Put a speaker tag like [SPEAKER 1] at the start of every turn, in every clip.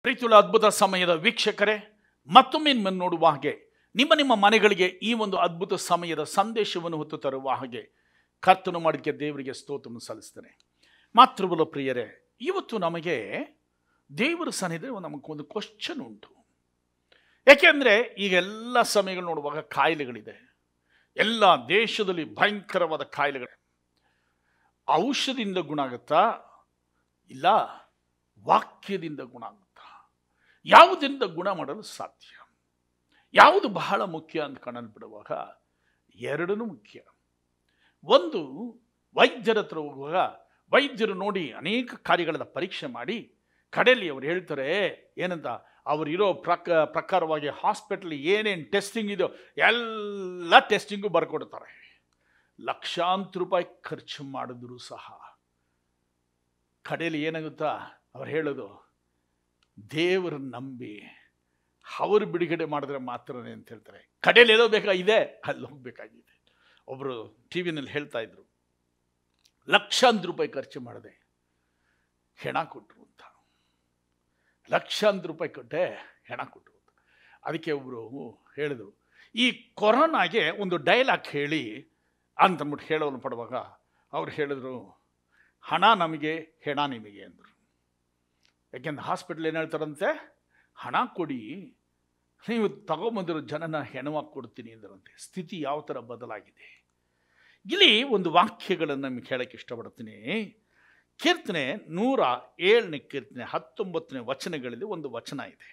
[SPEAKER 1] ಪ್ರೀತಿಯುಳ್ಳ ಅದ್ಭುತ ಸಮಯದ ವೀಕ್ಷಕರೇ ಮತ್ತೊಮ್ಮೆ ನಿಮ್ಮನ್ನು ನೋಡುವ ಹಾಗೆ ನಿಮ್ಮ ನಿಮ್ಮ ಮನೆಗಳಿಗೆ ಈ ಒಂದು ಅದ್ಭುತ ಸಮಯದ ಸಂದೇಶವನ್ನು ಹೊತ್ತು ತರುವ ಹಾಗೆ ಕರ್ತನು ಮಾಡಿಕೆ ದೇವರಿಗೆ ಸ್ತೋತ್ರವನ್ನು ಸಲ್ಲಿಸ್ತೇನೆ ಮಾತೃಬಲ ಪ್ರಿಯರೇ ಇವತ್ತು ನಮಗೆ ದೇವರ ಸನ್ನಿಧಿ ನಮಗೊಂದು ಕ್ವಶನ್ ಉಂಟು ಯಾಕೆಂದರೆ ಈಗ ಎಲ್ಲ ಸಮಯಗಳು ನೋಡುವಾಗ ಕಾಯಿಲೆಗಳಿದೆ ಎಲ್ಲ ದೇಶದಲ್ಲಿ ಭಯಂಕರವಾದ ಕಾಯಿಲೆಗಳು ಔಷಧಿಯಿಂದ ಗುಣ ಆಗುತ್ತಾ ಇಲ್ಲ ವಾಕ್ಯದಿಂದ ಗುಣ ಆಗುತ್ತಾ ಯಾವುದರಿಂದ ಗುಣ ಮಾಡಲು ಸಾಧ್ಯ ಯಾವುದು ಬಹಳ ಮುಖ್ಯ ಅಂತ ಕಣ್ಣಲ್ಲಿ ಬಿಡುವಾಗ ಎರಡೂ ಮುಖ್ಯ ಒಂದು ವೈದ್ಯರ ಹತ್ರ ಹೋಗುವಾಗ ವೈದ್ಯರು ನೋಡಿ ಅನೇಕ ಕಾರ್ಯಗಳ ಪರೀಕ್ಷೆ ಮಾಡಿ ಕಡೆಯಲ್ಲಿ ಅವ್ರು ಹೇಳ್ತಾರೆ ಏನಂತ ಅವ್ರು ಇರೋ ಪ್ರಕ ಪ್ರಕಾರವಾಗಿ ಹಾಸ್ಪಿಟ್ಲ್ ಏನೇನು ಟೆಸ್ಟಿಂಗ್ ಇದೆಯೋ ಎಲ್ಲ ಟೆಸ್ಟಿಂಗು ಬರ್ಕೊಡ್ತಾರೆ ಲಕ್ಷಾಂತರ ರೂಪಾಯಿ ಖರ್ಚು ಮಾಡಿದ್ರು ಸಹ ಕಡೆಯಲ್ಲಿ ಏನಾಗುತ್ತಾ ಅವ್ರು ಹೇಳೋದು ದೇವರನ್ನ ನಂಬಿ ಅವರು ಬಿಡುಗಡೆ ಮಾಡಿದ್ರೆ ಮಾತ್ರನೇ ಅಂತ ಹೇಳ್ತಾರೆ ಕಡೆಯಲ್ಲಿ ಎಲ್ಲೋ ಬೇಕಾಗಿದೆ ಅಲ್ಲಿ ಹೋಗ್ಬೇಕಾಗಿದೆ ಒಬ್ಬರು ಟಿ ವಿನಲ್ಲಿ ಹೇಳ್ತಾ ಇದ್ರು ಲಕ್ಷಾಂತರ ರೂಪಾಯಿ ಖರ್ಚು ಮಾಡಿದೆ ಹೆಣ ಕೊಟ್ಟರು ಅಂತ ಲಕ್ಷಾಂತರ ರೂಪಾಯಿ ಕೊಟ್ಟೆ ಹೆಣ ಕೊಟ್ಟರು ಅಂತ ಅದಕ್ಕೆ ಒಬ್ಬರು ಹೇಳಿದರು ಈ ಕೊರೋನಾಗೆ ಒಂದು ಡೈಲಾಗ್ ಹೇಳಿ ಅಂತಂದ್ಬಿಟ್ಟು ಹೇಳೋನು ಪಡುವಾಗ ಅವ್ರು ಹೇಳಿದ್ರು ಹಣ ನಮಗೆ ಹೆಣ ನಿಮಗೆ ಅಂದರು ಯಾಕೆಂದ್ರೆ ಹಾಸ್ಪಿಟ್ಲ್ ಏನು ಹೇಳ್ತಾರಂತೆ ಹಣ ಕೊಡಿ ನೀವು ತಗೊಂಬಂದಿರೋ ಜನನ ಹೆಣವಾಗಿ ಕೊಡ್ತೀನಿ ಅಂದರಂತೆ ಸ್ಥಿತಿ ಯಾವ ಥರ ಬದಲಾಗಿದೆ ಇಲ್ಲಿ ಒಂದು ವಾಕ್ಯಗಳನ್ನು ನಿಮಗೆ ಹೇಳಕ್ಕೆ ಇಷ್ಟಪಡ್ತೀನಿ ಕೀರ್ತನೆ ನೂರ ಏಳನೇ ಕೀರ್ತನೆ ಹತ್ತೊಂಬತ್ತನೇ ವಚನಗಳಲ್ಲಿ ಒಂದು ವಚನ ಇದೆ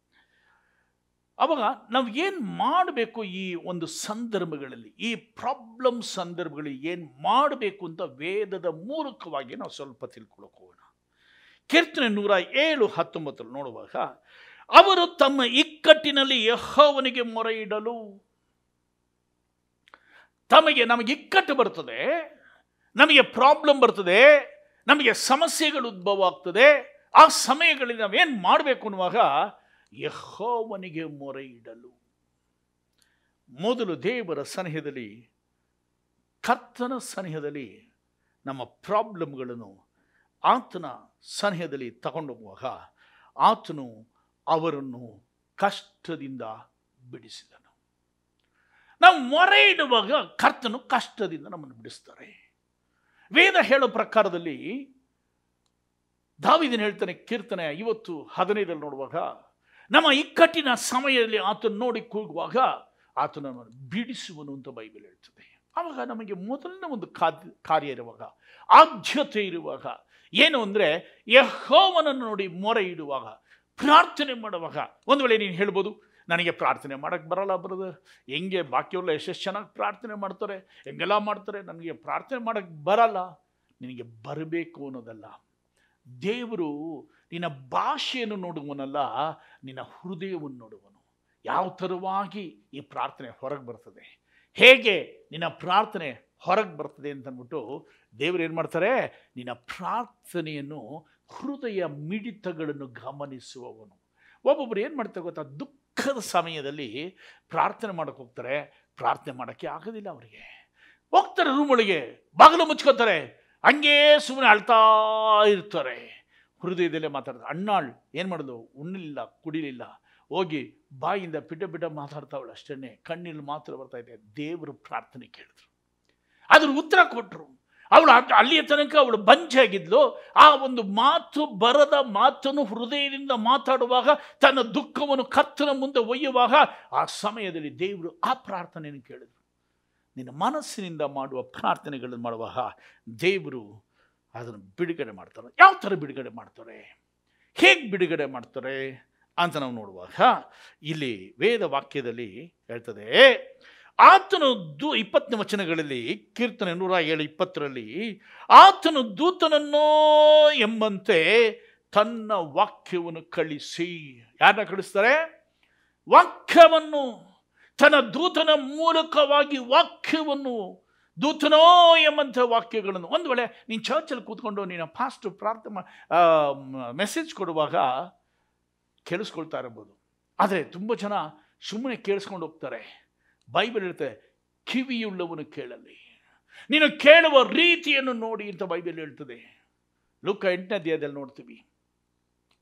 [SPEAKER 1] ಅವಾಗ ನಾವು ಏನು ಮಾಡಬೇಕು ಈ ಒಂದು ಸಂದರ್ಭಗಳಲ್ಲಿ ಈ ಪ್ರಾಬ್ಲಮ್ ಸಂದರ್ಭಗಳಲ್ಲಿ ಏನು ಮಾಡಬೇಕು ಅಂತ ವೇದದ ಮೂಲಕವಾಗಿ ನಾವು ಸ್ವಲ್ಪ ತಿಳ್ಕೊಳಕ್ಕೆ ಹೋಗೋಣ ಕೀರ್ತನೆ ನೂರ ಏಳು ಹತ್ತೊಂಬತ್ತರಲ್ಲಿ ನೋಡುವಾಗ ಅವರು ತಮ್ಮ ಇಕ್ಕಟ್ಟಿನಲ್ಲಿ ಯಹೋವನಿಗೆ ಮೊರೆ ಇಡಲು ತಮಗೆ ನಮಗೆ ಇಕ್ಕಟ್ಟು ಬರ್ತದೆ ನಮಗೆ ಪ್ರಾಬ್ಲಮ್ ಬರ್ತದೆ ನಮಗೆ ಸಮಸ್ಯೆಗಳು ಉದ್ಭವ ಆಗ್ತದೆ ಆ ಸಮಯಗಳಲ್ಲಿ ನಾವೇನು ಮಾಡಬೇಕು ಅನ್ನುವಾಗ ಯಹೋವನಿಗೆ ಮೊರೆ ಇಡಲು ಮೊದಲು ದೇವರ ಸನಿಹದಲ್ಲಿ ಕರ್ತನ ಸನಿಹದಲ್ಲಿ ನಮ್ಮ ಪ್ರಾಬ್ಲಮ್ಗಳನ್ನು ಆತನ ಸನಿಹದಲ್ಲಿ ತಗೊಂಡೋಗುವಾಗ ಆತನು ಅವರನ್ನು ಕಷ್ಟದಿಂದ ಬಿಡಿಸಿದನು ನಾವು ಮೊರೆ ಇಡುವಾಗ ಕರ್ತನು ಕಷ್ಟದಿಂದ ನಮ್ಮನ್ನು ಬಿಡಿಸ್ತಾರೆ ವೇದ ಹೇಳೋ ಪ್ರಕಾರದಲ್ಲಿ ದಾವಿದನ್ ಹೇಳ್ತಾನೆ ಕೀರ್ತನೆ ಇವತ್ತು ಹದಿನೈದಲ್ಲಿ ನೋಡುವಾಗ ನಮ್ಮ ಇಕ್ಕಟ್ಟಿನ ಸಮಯದಲ್ಲಿ ಆತನ ನೋಡಿ ಕೂಗುವಾಗ ಆತನ ನಮ್ಮನ್ನು ಬಿಡಿಸುವನು ಅಂತ ಬೈಬಲ್ ಹೇಳ್ತದೆ ಆವಾಗ ನಮಗೆ ಮೊದಲನೇ ಒಂದು ಖಾದ್ಯ ಕಾರ್ಯ ಇರುವಾಗ ಆದ್ಯತೆ ಇರುವಾಗ ಏನು ಅಂದರೆ ಯಹೋವನನ್ನು ನೋಡಿ ಮೊರೆ ಇಡುವಾಗ ಪ್ರಾರ್ಥನೆ ಮಾಡುವಾಗ ಒಂದು ವೇಳೆ ನೀನು ಹೇಳ್ಬೋದು ನನಗೆ ಪ್ರಾರ್ಥನೆ ಮಾಡೋಕ್ಕೆ ಬರಲ್ಲ ಬರೋದು ಹೆಂಗೆ ಬಾಕಿಯವ್ರೆಲ್ಲ ಎಷ್ಟೆಷ್ಟು ಚೆನ್ನಾಗಿ ಪ್ರಾರ್ಥನೆ ಮಾಡ್ತಾರೆ ಹೆಂಗೆಲ್ಲ ಮಾಡ್ತಾರೆ ನನಗೆ ಪ್ರಾರ್ಥನೆ ಮಾಡೋಕ್ಕೆ ಬರಲ್ಲ ನಿನಗೆ ಬರಬೇಕು ಅನ್ನೋದಲ್ಲ ದೇವರು ನಿನ್ನ ಭಾಷೆಯನ್ನು ನೋಡುವನಲ್ಲ ನಿನ್ನ ಹೃದಯವನ್ನು ನೋಡುವನು ಯಾವ ಥರವಾಗಿ ಈ ಪ್ರಾರ್ಥನೆ ಹೊರಗೆ ಬರ್ತದೆ ಹೇಗೆ ನಿನ್ನ ಪ್ರಾರ್ಥನೆ ಹೊರಗೆ ಬರ್ತದೆ ಅಂತಂದ್ಬಿಟ್ಟು ದೇವರು ಏನು ಮಾಡ್ತಾರೆ ನಿನ್ನ ಪ್ರಾರ್ಥನೆಯನ್ನು ಹೃದಯ ಮಿಡಿತಗಳನ್ನು ಗಮನಿಸುವವನು ಒಬ್ಬೊಬ್ಬರು ಏನು ಮಾಡ್ತಾರೆ ಗೊತ್ತಾ ದುಃಖದ ಸಮಯದಲ್ಲಿ ಪ್ರಾರ್ಥನೆ ಮಾಡೋಕ್ಕೆ ಹೋಗ್ತಾರೆ ಪ್ರಾರ್ಥನೆ ಮಾಡೋಕ್ಕೆ ಆಗೋದಿಲ್ಲ ಅವರಿಗೆ ಹೋಗ್ತಾರೆ ರೂಮೊಳಗೆ ಬಾಗಿಲು ಮುಚ್ಕೋತಾರೆ ಹಂಗೇ ಸುಮ್ಮನೆ ಅಳ್ತಾ ಇರ್ತಾರೆ ಹೃದಯದಲ್ಲೇ ಮಾತಾಡ್ತಾರೆ ಅಣ್ಣಾಳ್ ಏನು ಮಾಡೋದು ಉಣ್ಣಲಿಲ್ಲ ಕುಡಿಲಿಲ್ಲ ಹೋಗಿ ಬಾಯಿಂದ ಪಿಟ ಪಿಟ ಮಾತಾಡ್ತಾವಳು ಅಷ್ಟೇ ಕಣ್ಣಲ್ಲಿ ಮಾತ್ರ ಬರ್ತಾ ಇದೆ ದೇವರು ಪ್ರಾರ್ಥನೆ ಕೇಳಿದ್ರು ಅದ್ರ ಉತ್ತರ ಕೊಟ್ಟರು ಅವಳು ಅಲ್ಲಿಯ ತನಕ ಅವಳು ಬಂಜಾಗಿದ್ಲು ಆ ಒಂದು ಮಾತು ಬರದ ಮಾತನ್ನು ಹೃದಯದಿಂದ ಮಾತಾಡುವಾಗ ತನ್ನ ದುಃಖವನ್ನು ಕರ್ತನ ಮುಂದೆ ಒಯ್ಯುವಾಗ ಆ ಸಮಯದಲ್ಲಿ ದೇವರು ಆ ಪ್ರಾರ್ಥನೆಯನ್ನು ಕೇಳಿದ್ರು ನಿನ್ನ ಮನಸ್ಸಿನಿಂದ ಮಾಡುವ ಪ್ರಾರ್ಥನೆಗಳನ್ನು ಮಾಡುವಾಗ ದೇವರು ಅದನ್ನು ಬಿಡುಗಡೆ ಮಾಡ್ತಾರೆ ಯಾವ ಥರ ಬಿಡುಗಡೆ ಮಾಡ್ತಾರೆ ಹೇಗೆ ಬಿಡುಗಡೆ ಮಾಡ್ತಾರೆ ಅಂತ ನಾವು ನೋಡುವಾಗ ಇಲ್ಲಿ ವೇದ ವಾಕ್ಯದಲ್ಲಿ ಹೇಳ್ತದೆ ಆತನು ದೂ ಇಪ್ಪತ್ತನೇ ವಚನಗಳಲ್ಲಿ ಕೀರ್ತನೆ ನೂರ ಏಳು ಇಪ್ಪತ್ತರಲ್ಲಿ ಆತನು ದೂತನನ್ನೋ ಎಂಬಂತೆ ತನ್ನ ವಾಕ್ಯವನ್ನು ಕಳಿಸಿ ಯಾರನ್ನ ಕಳಿಸ್ತಾರೆ ವಾಕ್ಯವನ್ನು ತನ್ನ ದೂತನ ಮೂಲಕವಾಗಿ ವಾಕ್ಯವನ್ನು ದೂತನೋ ಎಂಬಂಥ ವಾಕ್ಯಗಳನ್ನು ಒಂದು ವೇಳೆ ನೀನು ಚರ್ಚಲ್ಲಿ ಕೂತ್ಕೊಂಡು ನೀನು ಫಾಸ್ಟ್ ಪ್ರಾರ್ಥನೆ ಮೆಸೇಜ್ ಕೊಡುವಾಗ ಕೇಳಿಸ್ಕೊಳ್ತಾ ಇರ್ಬೋದು ಆದರೆ ತುಂಬ ಜನ ಸುಮ್ಮನೆ ಕೇಳಿಸ್ಕೊಂಡು ಹೋಗ್ತಾರೆ ಬೈಬಲ್ ಹೇಳ್ತಾರೆ ಕಿವಿಯುಳ್ಳವನು ಕೇಳಲಿ ನೀನು ಕೇಳುವ ರೀತಿಯನ್ನು ನೋಡಿ ಅಂತ ಬೈಬಲ್ ಹೇಳ್ತದೆ ಲೋಕ ಎಂಟನೇ ಅಧ್ಯಾಯದಲ್ಲಿ ನೋಡ್ತೀವಿ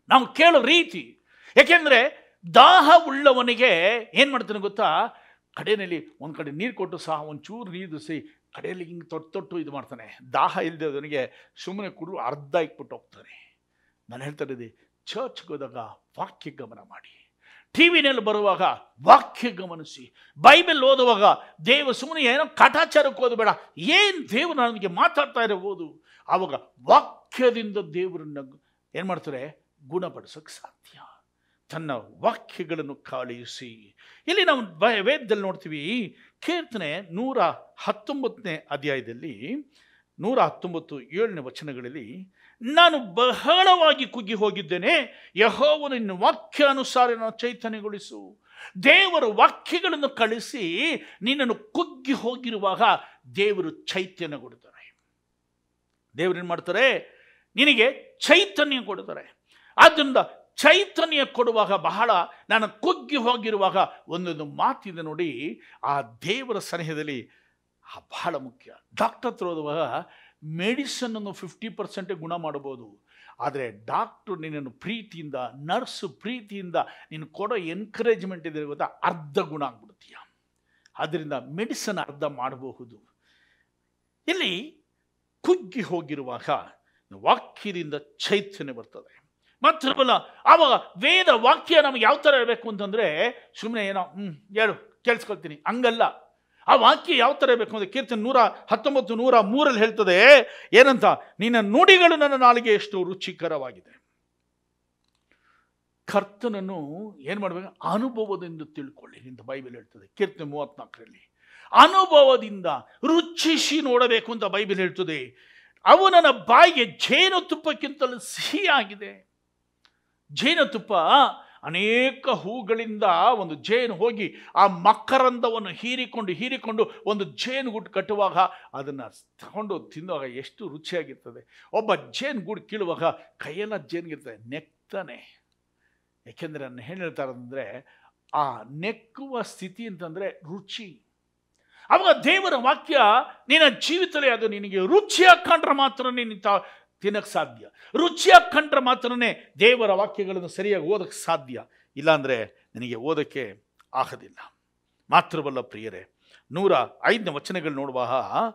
[SPEAKER 1] ನಾವು ಕೇಳೋ ರೀತಿ ಯಾಕೆಂದರೆ ದಾಹ ಉಳ್ಳವನಿಗೆ ಏನು ಮಾಡ್ತಾನೆ ಗೊತ್ತಾ ಕಡೆಯಲ್ಲಿ ಒಂದು ಕಡೆ ನೀರು ಕೊಟ್ಟು ಸಹ ಒಂಚೂರು ನೀರು ಸಹ ಕಡೆಯಲ್ಲಿ ಹಿಂಗೆ ತೊಟ್ಟು ತೊಟ್ಟು ಇದು ಮಾಡ್ತಾನೆ ದಾಹ ಇಲ್ಲದವನಿಗೆ ಸುಮ್ಮನೆ ಕುಡಿದು ಅರ್ಧ ಇಕ್ಬಿಟ್ಟು ಹೋಗ್ತಾನೆ ನಾನು ಹೇಳ್ತಾ ಇದ್ದೀನಿ ಚರ್ಚ್ಗೆ ಹೋದಾಗ ವಾಕ್ಯ ಗಮನ ಮಾಡಿ ಟಿ ವಿನಲ್ಲಿ ಬರುವಾಗ ವಾಕ್ಯ ಗಮನಿಸಿ ಬೈಬಲ್ ಓದುವಾಗ ದೇವ ಸುಮ್ಮನೆ ಏನೋ ಕಾಟಾಚಾರಕ್ಕೆ ಓದಬೇಡ ಏನು ದೇವರು ನನಗೆ ಮಾತಾಡ್ತಾ ಇರೋ ಓದು ಆವಾಗ ವಾಕ್ಯದಿಂದ ದೇವರನ್ನ ಏನು ಮಾಡ್ತಾರೆ ಗುಣಪಡಿಸೋಕ್ಕೆ ಸಾಧ್ಯ ತನ್ನ ವಾಕ್ಯಗಳನ್ನು ಕಾಳಿಸಿ ಇಲ್ಲಿ ನಾವು ಬ- ವೇದದಲ್ಲಿ ನೋಡ್ತೀವಿ ಕೀರ್ತನೆ ನೂರ ಹತ್ತೊಂಬತ್ತನೇ ಅಧ್ಯಾಯದಲ್ಲಿ ನೂರ ಹತ್ತೊಂಬತ್ತು ಏಳನೇ ವಚನಗಳಲ್ಲಿ ನಾನು ಬಹಳವಾಗಿ ಕುಗ್ಗಿ ಹೋಗಿದ್ದೇನೆ ಯಹೋವನು ನಿನ್ನ ವಾಕ್ಯಾನುಸಾರ ನನ್ನ ಚೈತನ್ಯಗೊಳಿಸು ದೇವರ ವಾಕ್ಯಗಳನ್ನು ಕಳಿಸಿ ನಿನ್ನನ್ನು ಕುಗ್ಗಿ ಹೋಗಿರುವಾಗ ದೇವರು ಚೈತನ್ಯಗೊಳ್ತಾರೆ ದೇವರು ಏನು ಮಾಡ್ತಾರೆ ನಿನಗೆ ಚೈತನ್ಯ ಕೊಡ್ತಾರೆ ಆದ್ದರಿಂದ ಚೈತನ್ಯ ಕೊಡುವಾಗ ಬಹಳ ನಾನು ಕುಗ್ಗಿ ಹೋಗಿರುವಾಗ ಒಂದೊಂದು ಮಾತಿದೆ ನೋಡಿ ಆ ದೇವರ ಸನಿಹದಲ್ಲಿ ಆ ಬಹಳ ಮುಖ್ಯ ಡಾಕ್ಟರ್ ಹತ್ರ ಹೋದುವಾಗ ಮೆಡಿಸನನ್ನು ಫಿಫ್ಟಿ ಪರ್ಸೆಂಟೇ ಗುಣ ಮಾಡಬಹುದು ಆದರೆ ಡಾಕ್ಟ್ರು ನಿನ್ನನ್ನು ಪ್ರೀತಿಯಿಂದ ನರ್ಸು ಪ್ರೀತಿಯಿಂದ ನೀನು ಕೊಡೋ ಎನ್ಕರೇಜ್ಮೆಂಟ್ ಇದೆ ಗೊತ್ತಾ ಅರ್ಧ ಗುಣ ಆಗ್ಬಿಡ್ತೀಯ ಆದ್ದರಿಂದ ಮೆಡಿಸನ್ ಅರ್ಧ ಮಾಡಬಹುದು ಇಲ್ಲಿ ಕುಗ್ಗಿ ಹೋಗಿರುವಾಗ ವಾಕ್ಯದಿಂದ ಚೈತನ್ಯ ಬರ್ತದೆ ಮಾತ್ರವಲ್ಲ ಆವಾಗ ವೇದ ವಾಕ್ಯ ನಮಗೆ ಯಾವ ಥರ ಇರಬೇಕು ಅಂತಂದರೆ ಸುಮ್ಮನೆ ಏನೋ ಹ್ಞೂ ಹೇಳು ಕೇಳಿಸ್ಕೊಳ್ತೀನಿ ಹಂಗಲ್ಲ ಆ ವಾಕ್ಯ ಯಾವ ಥರ ಇರಬೇಕು ಅಂದರೆ ಕೀರ್ತನೆ ನೂರ ಹತ್ತೊಂಬತ್ತು ನೂರ ಮೂರಲ್ಲಿ ಹೇಳ್ತದೆ ಏನಂತ ನಿನ್ನ ನುಡಿಗಳು ನನ್ನ ನಾಲಿಗೆ ಎಷ್ಟು ರುಚಿಕರವಾಗಿದೆ ಕರ್ತನನ್ನು ಏನು ಮಾಡಬೇಕು ಅನುಭವದಿಂದ ತಿಳ್ಕೊಳ್ಳಿ ಅಂತ ಬೈಬಲ್ ಹೇಳ್ತದೆ ಕೀರ್ತನೆ ಮೂವತ್ನಾಲ್ಕರಲ್ಲಿ ಅನುಭವದಿಂದ ರುಚಿಸಿ ನೋಡಬೇಕು ಅಂತ ಬೈಬಲ್ ಹೇಳ್ತದೆ ಅವನನ ಬಾಯಿಗೆ ಜೇನುತುಪ್ಪಕ್ಕಿಂತಲೂ ಸಿಹಿಯಾಗಿದೆ ಜೇನುತುಪ್ಪ ಅನೇಕ ಹೂಗಳಿಂದ ಒಂದು ಜೇನು ಹೋಗಿ ಆ ಮಕರಂದವನ್ನು ಹೀರಿಕೊಂಡು ಹೀರಿಕೊಂಡು ಒಂದು ಜೇನುಗೂಡು ಕಟ್ಟುವಾಗ ಅದನ್ನು ತಗೊಂಡು ತಿನ್ನುವಾಗ ಎಷ್ಟು ರುಚಿಯಾಗಿರ್ತದೆ ಒಬ್ಬ ಜೇನುಗೂಡು ಕೀಳುವಾಗ ಕೈಯೆಲ್ಲ ಜೇನಿಗಿರ್ತದೆ ನೆಕ್ತಾನೆ ಯಾಕೆಂದರೆ ನಾನು ಏನು ಹೇಳ್ತಾರೆ ಅಂದರೆ ಆ ನೆಕ್ಕುವ ಸ್ಥಿತಿ ಅಂತಂದರೆ ರುಚಿ ಅವಾಗ ದೇವರ ವಾಕ್ಯ ನಿನ್ನ ಜೀವಿತದಲ್ಲಿ ಅದು ನಿನಗೆ ರುಚಿಯಾಗಿ ಕಂಡ್ರೆ ಮಾತ್ರ ನೀನು ತ ತಿನ್ನಕ್ಕೆ ಸಾಧ್ಯ ರುಚಿಯಾಗಿ ಕಂಡ್ರೆ ಮಾತ್ರನೇ ದೇವರ ವಾಕ್ಯಗಳನ್ನು ಸರಿಯಾಗಿ ಓದಕ್ಕೆ ಸಾಧ್ಯ ಇಲ್ಲಾಂದರೆ ನಿನಗೆ ಓದಕ್ಕೆ ಆಗೋದಿಲ್ಲ ಮಾತ್ರವಲ್ಲ ಪ್ರಿಯರೇ ನೂರ ಐದನೇ ವಚನಗಳು ನೋಡುವಾಗ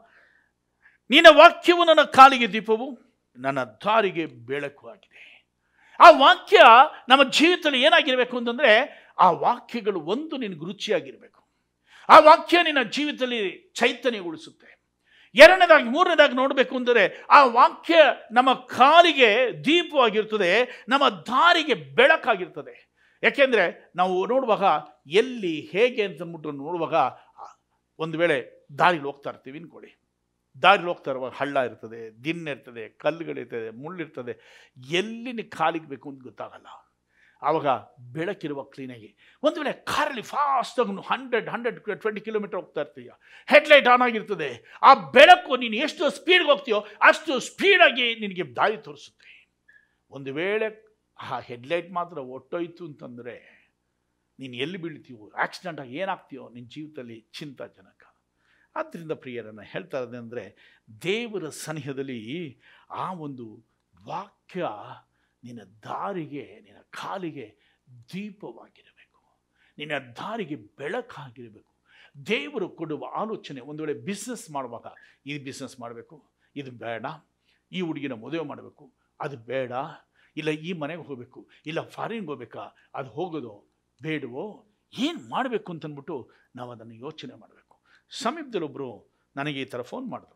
[SPEAKER 1] ನಿನ್ನ ವಾಕ್ಯವು ನನ್ನ ಕಾಲಿಗೆ ದೀಪವು ನನ್ನ ದಾರಿಗೆ ಬೆಳಕು ಆಗಿದೆ ಆ ವಾಕ್ಯ ನಮ್ಮ ಜೀವಿತದಲ್ಲಿ ಏನಾಗಿರಬೇಕು ಅಂತಂದರೆ ಆ ವಾಕ್ಯಗಳು ಒಂದು ನಿನಗೆ ರುಚಿಯಾಗಿರಬೇಕು ಆ ವಾಕ್ಯ ನಿನ್ನ ಜೀವಿತದಲ್ಲಿ ಚೈತನ್ಯಗೊಳಿಸುತ್ತೆ ಎರಡನೇದಾಗಿ ಮೂರನೇದಾಗಿ ನೋಡಬೇಕು ಅಂದರೆ ಆ ವಾಕ್ಯ ನಮ್ಮ ಕಾಲಿಗೆ ದೀಪವಾಗಿರ್ತದೆ ನಮ್ಮ ದಾರಿಗೆ ಬೆಳಕಾಗಿರ್ತದೆ ಯಾಕೆಂದರೆ ನಾವು ನೋಡುವಾಗ ಎಲ್ಲಿ ಹೇಗೆ ಅಂತಂದ್ಬಿಟ್ಟು ನೋಡುವಾಗ ಒಂದು ವೇಳೆ ದಾರಿಲಿ ಹೋಗ್ತಾ ಇರ್ತೀವಿ ಅನ್ಕೊಳ್ಳಿ ದಾರಿಲಿ ಹೋಗ್ತಾ ಇರುವಾಗ ಹಳ್ಳ ಇರ್ತದೆ ದಿನ್ನ ಇರ್ತದೆ ಕಲ್ಲುಗಳಿರ್ತದೆ ಮುಳ್ಳಿರ್ತದೆ ಎಲ್ಲಿ ನೀ ಕಾಲಿಗೆ ಬೇಕು ಅಂತ ಗೊತ್ತಾಗಲ್ಲ ಆವಾಗ ಬೆಳಕಿರುವ ಕ್ಲೀನಾಗಿ ಒಂದು ವೇಳೆ ಕಾರಲ್ಲಿ ಫಾಸ್ಟಾಗಿ ಹಂಡ್ರೆಡ್ ಹಂಡ್ರೆಡ್ ಟ್ವೆಂಟಿ ಕಿಲೋಮೀಟರ್ ಹೋಗ್ತಾ ಇರ್ತೀಯ ಹೆಡ್ಲೈಟ್ ಆನ್ ಆಗಿರ್ತದೆ ಆ ಬೆಳಕು ನೀನು ಎಷ್ಟು ಸ್ಪೀಡ್ಗೆ ಹೋಗ್ತೀಯೋ ಅಷ್ಟು ಸ್ಪೀಡಾಗಿ ನಿನಗೆ ದಾರಿ ತೋರಿಸುತ್ತೆ ಒಂದು ವೇಳೆ ಆ ಹೆಡ್ಲೈಟ್ ಮಾತ್ರ ಒಟ್ಟೋಯ್ತು ಅಂತಂದರೆ ನೀನು ಎಲ್ಲಿ ಬೀಳ್ತೀವೋ ಆಕ್ಸಿಡೆಂಟ್ ಆಗಿ ಏನಾಗ್ತೀಯೋ ನಿನ್ನ ಜೀವಿತದಲ್ಲಿ ಚಿಂತಾಜನಕ ಆದ್ದರಿಂದ ಪ್ರಿಯರನ್ನು ಹೇಳ್ತಾ ಇರೋದು ಅಂದರೆ ದೇವರ ಸನಿಹದಲ್ಲಿ ಆ ಒಂದು ವಾಕ್ಯ ನಿನ್ನ ದಾರಿಗೆ ನಿನ್ನ ಕಾಲಿಗೆ ದೀಪವಾಗಿರಬೇಕು ನಿನ್ನ ದಾರಿಗೆ ಬೆಳಕಾಗಿರಬೇಕು ದೇವರು ಕೊಡುವ ಆಲೋಚನೆ ಒಂದು ವೇಳೆ ಬಿಸ್ನೆಸ್ ಮಾಡುವಾಗ ಈ ಬಿಸ್ನೆಸ್ ಮಾಡಬೇಕು ಇದು ಬೇಡ ಈ ಹುಡುಗಿನ ಮದುವೆ ಮಾಡಬೇಕು ಅದು ಬೇಡ ಇಲ್ಲ ಈ ಮನೆಗೆ ಹೋಗಬೇಕು ಇಲ್ಲ ಫಾರಿನ್ಗೆ ಹೋಗ್ಬೇಕಾ ಅದು ಹೋಗೋದು ಬೇಡವೋ ಏನು ಮಾಡಬೇಕು ಅಂತಂದ್ಬಿಟ್ಟು ನಾವು ಅದನ್ನು ಯೋಚನೆ ಮಾಡಬೇಕು ಸಮೀಪದಲ್ಲೊಬ್ಬರು ನನಗೆ ಈ ಥರ ಫೋನ್ ಮಾಡಿದ್ರು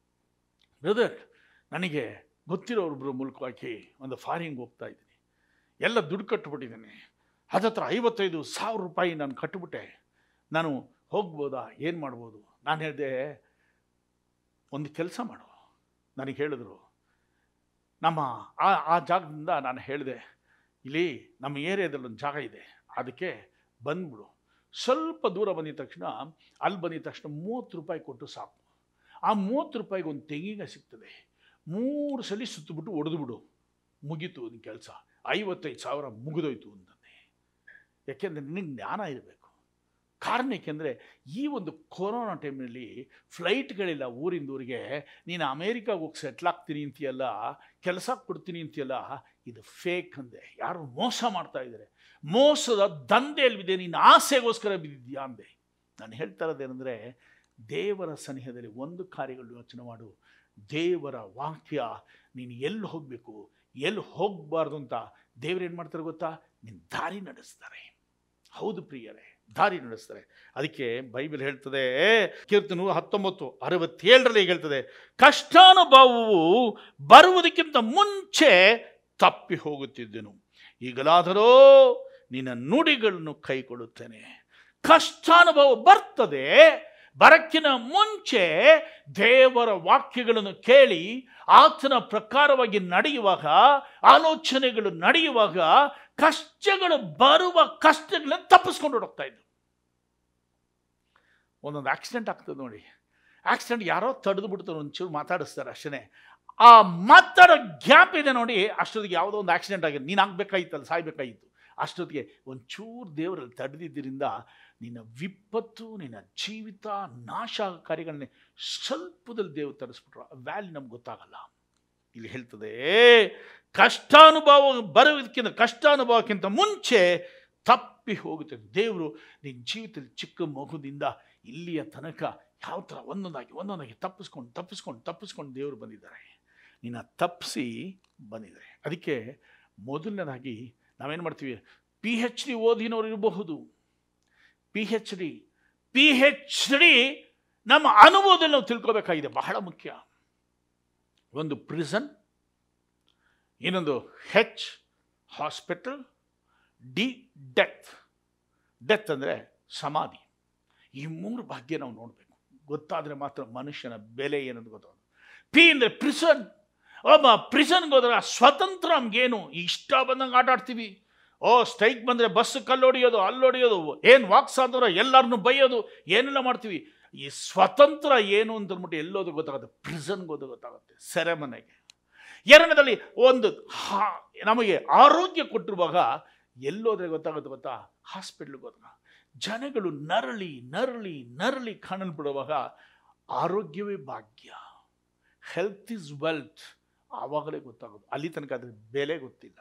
[SPEAKER 1] ಬ್ರದರ್ ನನಗೆ ಗೊತ್ತಿರೋರೊಬ್ಬರು ಮೂಲಕವಾಗಿ ಒಂದು ಫಾರಿನ್ಗೆ ಹೋಗ್ತಾ ಇದ್ದೀನಿ ಎಲ್ಲ ದುಡ್ಡು ಕಟ್ಟಿಬಿಟ್ಟಿದ್ದೀನಿ ಹತ್ತತ್ರ ಐವತ್ತೈದು ಸಾವಿರ ರೂಪಾಯಿ ನಾನು ಕಟ್ಟಿಬಿಟ್ಟೆ ನಾನು ಹೋಗ್ಬೋದಾ ಏನು ಮಾಡ್ಬೋದು ನಾನು ಹೇಳಿದೆ ಒಂದು ಕೆಲಸ ಮಾಡು ನನಗೆ ಹೇಳಿದ್ರು ನಮ್ಮ ಆ ಆ ಜಾಗದಿಂದ ನಾನು ಹೇಳಿದೆ ಇಲ್ಲಿ ನಮ್ಮ ಏರಿಯಾದಲ್ಲಿ ಒಂದು ಜಾಗ ಇದೆ ಅದಕ್ಕೆ ಬಂದ್ಬಿಡು ಸ್ವಲ್ಪ ದೂರ ಬಂದಿದ ತಕ್ಷಣ ಅಲ್ಲಿ ಬಂದಿದ ತಕ್ಷಣ ಮೂವತ್ತು ರೂಪಾಯಿ ಕೊಟ್ಟು ಸಾಕು ಆ ಮೂವತ್ತು ರೂಪಾಯಿಗೆ ಒಂದು ತೆಂಗಿನ ಸಿಗ್ತದೆ ಮೂರು ಸಲ ಸುತ್ತಬಿಟ್ಟು ಹೊಡೆದು ಬಿಡು ಮುಗೀತು ನಿನ್ನ ಕೆಲಸ ಐವತ್ತೈದು ಸಾವಿರ ಮುಗಿದೋಯ್ತು ಅಂತಂದೆ ಯಾಕೆಂದರೆ ನಿನಗೆ ಜ್ಞಾನ ಇರಬೇಕು ಕಾರಣ ಏಕೆಂದರೆ ಈ ಒಂದು ಕೊರೋನಾ ಟೈಮ್ನಲ್ಲಿ ಫ್ಲೈಟ್ಗಳಿಲ್ಲ ಊರಿಂದ ಊರಿಗೆ ನೀನು ಅಮೇರಿಕಾಗೆ ಹೋಗಿ ಸೆಟ್ಲ್ ಆಗ್ತೀನಿ ಅಂತೀಯಲ್ಲ ಕೆಲಸ ಕೊಡ್ತೀನಿ ಅಂತೀಯಲ್ಲ ಇದು ಫೇಕ್ ಅಂದೆ ಯಾರು ಮೋಸ ಮಾಡ್ತಾ ಇದ್ದಾರೆ ಮೋಸದ ದಂಧೆಯಲ್ಲಿ ಬಿದ್ದೆ ನೀನು ಆಸೆಗೋಸ್ಕರ ಬಿದ್ದಿದ್ಯಾ ಅಂದೆ ನಾನು ಹೇಳ್ತಾ ಇರೋದೇನೆಂದರೆ ದೇವರ ಸನಿಹದಲ್ಲಿ ಒಂದು ಕಾರ್ಯಗಳು ಯೋಚನೆ ಮಾಡು ದೇವರ ವಾಕ್ಯ ನೀನು ಎಲ್ಲಿ ಹೋಗಬೇಕು ಎಲ್ಲಿ ಹೋಗಬಾರ್ದು ಅಂತ ದೇವ್ರೇನು ಮಾಡ್ತಾರೆ ಗೊತ್ತಾ ನಿನ್ನ ದಾರಿ ನಡೆಸ್ತಾರೆ ಹೌದು ಪ್ರಿಯರೇ ದಾರಿ ನಡೆಸ್ತಾರೆ ಅದಕ್ಕೆ ಬೈಬಲ್ ಹೇಳ್ತದೆ ಕೀರ್ತನು ಹತ್ತೊಂಬತ್ತು ಅರವತ್ತೇಳರಲ್ಲಿ ಹೇಳ್ತದೆ ಕಷ್ಟಾನುಭವವು ಬರುವುದಕ್ಕಿಂತ ಮುಂಚೆ ತಪ್ಪಿ ಹೋಗುತ್ತಿದ್ದೆನು ಈಗಲಾದರೂ ನಿನ್ನ ನುಡಿಗಳನ್ನು ಕೈಗೊಳ್ಳುತ್ತೇನೆ ಕಷ್ಟಾನುಭವ ಬರ್ತದೆ ಬರಕ್ಕಿನ ಮುಂಚೆ ದೇವರ ವಾಕ್ಯಗಳನ್ನು ಕೇಳಿ ಆತನ ಪ್ರಕಾರವಾಗಿ ನಡೆಯುವಾಗ ಆಲೋಚನೆಗಳು ನಡೆಯುವಾಗ ಕಷ್ಟಗಳು ಬರುವ ಕಷ್ಟಗಳನ್ನು ತಪ್ಪಿಸ್ಕೊಂಡು ಹೋಗ್ತಾ ಇದ್ದು ಒಂದೊಂದು ಆಕ್ಸಿಡೆಂಟ್ ಆಗ್ತದೆ ನೋಡಿ ಆಕ್ಸಿಡೆಂಟ್ ಯಾರೋ ತಡೆದು ಬಿಡ್ತಾರೆ ಒಂಚೂರು ಮಾತಾಡಿಸ್ತಾರೆ ಅಷ್ಟೇ ಆ ಮಾತಾಡೋ ಗ್ಯಾಪ್ ಇದೆ ನೋಡಿ ಅಷ್ಟೊತ್ತಿಗೆ ಯಾವುದೋ ಒಂದು ಆಕ್ಸಿಡೆಂಟ್ ಆಗಿದೆ ನೀನು ಆಗ್ಬೇಕಾಗಿತ್ತಲ್ಲ ಸಾಯ್ಬೇಕಾಗಿತ್ತು ಅಷ್ಟೊತ್ತಿಗೆ ಒಂಚೂರು ದೇವರಲ್ಲಿ ತಡೆದಿದ್ದರಿಂದ ನಿನ್ನ ವಿಪತ್ತು ನಿನ್ನ ಜೀವಿತ ನಾಶ ಆಗೋ ಕಾರ್ಯಗಳನ್ನೇ ಸ್ವಲ್ಪದಲ್ಲಿ ದೇವರು ತರಿಸ್ಬಿಟ್ರು ಆ ವ್ಯಾಲ್ಯೂ ನಮ್ಗೆ ಗೊತ್ತಾಗಲ್ಲ ಇಲ್ಲಿ ಹೇಳ್ತದೆ ಕಷ್ಟಾನುಭವ ಬರೋದಕ್ಕಿಂತ ಕಷ್ಟಾನುಭವಕ್ಕಿಂತ ಮುಂಚೆ ತಪ್ಪಿ ಹೋಗುತ್ತೆ ದೇವರು ನಿನ್ನ ಜೀವಿತದಲ್ಲಿ ಚಿಕ್ಕ ಮಗುದಿಂದ ಇಲ್ಲಿಯ ತನಕ ಯಾವ ಥರ ಒಂದೊಂದಾಗಿ ಒಂದೊಂದಾಗಿ ತಪ್ಪಿಸ್ಕೊಂಡು ತಪ್ಪಿಸ್ಕೊಂಡು ತಪ್ಪಿಸ್ಕೊಂಡು ದೇವರು ಬಂದಿದ್ದಾರೆ ನಿನ್ನ ತಪ್ಪಿಸಿ ಬಂದಿದ್ದಾರೆ ಅದಕ್ಕೆ ಮೊದಲನೇದಾಗಿ ನಾವೇನು ಮಾಡ್ತೀವಿ ಪಿ ಹೆಚ್ ಡಿ ಓದಿನವ್ರು ಇರಬಹುದು P H D P H D ನಮ್ಮ ಅನುಭವದಲ್ಲಿ ನಾವು ತಿಳ್ಕೊಬೇಕಾಗಿದೆ ಬಹಳ ಮುಖ್ಯ ಒಂದು ಪ್ರಿಸನ್ ಇನ್ನೊಂದು H hospital D death death ಅಂದರೆ ಸಮಾಧಿ ಈ ಮೂರು ಭಾಗ್ಯ ನಾವು ನೋಡಬೇಕು ಗೊತ್ತಾದರೆ ಮಾತ್ರ ಮನುಷ್ಯನ ಬೆಲೆ ಏನಂತ ಗೊತ್ತಾಗೋದು ಪಿ ಅಂದರೆ ಪ್ರಿಸನ್ ಒಬ್ಬ ಪ್ರಿಸನ್ಗೆ ಹೋದ್ರೆ ಆ ಸ್ವತಂತ್ರ ನಮ್ಗೇನು ಇಷ್ಟ ಬಂದಂಗೆ ಆಟ ಆಡ್ತೀವಿ ಓ ಸ್ಟ್ರೈಕ್ ಬಂದರೆ ಬಸ್ ಕಲ್ಲೊಡಿಯೋದು ಅಲ್ಲೊಡಿಯೋದು ಏನು ವಾಕ್ಸ್ ಆದ್ರೆ ಎಲ್ಲರನ್ನು ಬೈಯೋದು ಏನೆಲ್ಲ ಮಾಡ್ತೀವಿ ಈ ಸ್ವತಂತ್ರ ಏನು ಅಂತ ಅಂದ್ಬಿಟ್ಟು ಎಲ್ಲೋದು ಗೊತ್ತಾಗುತ್ತೆ ಪ್ರಿಸನ್ಗೆ ಹೋದ ಗೊತ್ತಾಗುತ್ತೆ ಸೆರೆಮನೆಗೆ ಎರಡನೇದಲ್ಲಿ ಒಂದು ಹಾ ನಮಗೆ ಆರೋಗ್ಯ ಕೊಟ್ಟಿರುವಾಗ ಎಲ್ಲೋದ್ರೆ ಗೊತ್ತಾಗುತ್ತೆ ಗೊತ್ತಾ ಹಾಸ್ಪಿಟ್ಲಿಗೆ ಹೋದಾಗ ಜನಗಳು ನರಳಿ ನರಳಿ ನರಳಿ ಕಾಣಲ್ ಬಿಡುವಾಗ ಆರೋಗ್ಯವೇ ಭಾಗ್ಯ ಹೆಲ್ತ್ ಇಸ್ ವೆಲ್ತ್ ಆವಾಗಲೇ ಗೊತ್ತಾಗೋದು ಅಲ್ಲಿ ತನಕ ಅದ್ರ ಬೆಲೆ ಗೊತ್ತಿಲ್ಲ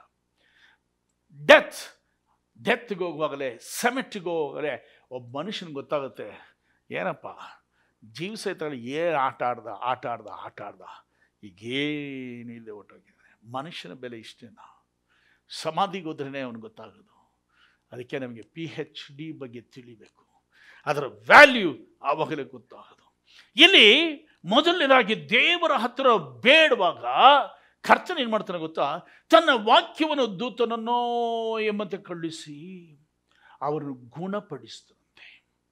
[SPEAKER 1] ಡೆತ್ ಡೆತ್ಗೆ ಹೋಗುವಾಗಲೇ ಸೆಮೆಟ್ಗೆ ಹೋಗುವಾಗಲೇ ಒಬ್ಬ ಮನುಷ್ಯನಿಗೆ ಗೊತ್ತಾಗುತ್ತೆ ಏನಪ್ಪ ಜೀವ ಸಹಿತಗಳು ಏನು ಆಟ ಆಡ್ದ ಆಟ ಆಡ್ದ ಆಟ ಆಡ್ದ ಈಗೇನಿಲ್ಲದೆ ಹೊಟ್ಟೋಗಿದ್ದಾರೆ ಮನುಷ್ಯನ ಬೆಲೆ ಇಷ್ಟೇನಾ ಸಮಾಧಿಗೆ ಹೋದ್ರೇ ಅವನಿಗೆ ಗೊತ್ತಾಗೋದು ಅದಕ್ಕೆ ನಮಗೆ ಪಿ ಹೆಚ್ ಡಿ ಬಗ್ಗೆ ತಿಳಿಬೇಕು ಅದರ ವ್ಯಾಲ್ಯೂ ಆವಾಗಲೇ ಗೊತ್ತಾಗೋದು ಇಲ್ಲಿ ಮೊದಲನೇದಾಗಿ ದೇವರ ಹತ್ತಿರ ಬೇಡುವಾಗ ಕರ್ತನ ಏನು ಮಾಡ್ತಾನೆ ಗೊತ್ತಾ ತನ್ನ ವಾಕ್ಯವನ್ನು ದೂತನನ್ನೋ ಎಂಬಂತೆ ಕಳುಹಿಸಿ ಅವರನ್ನು ಗುಣಪಡಿಸ್ತಂತೆ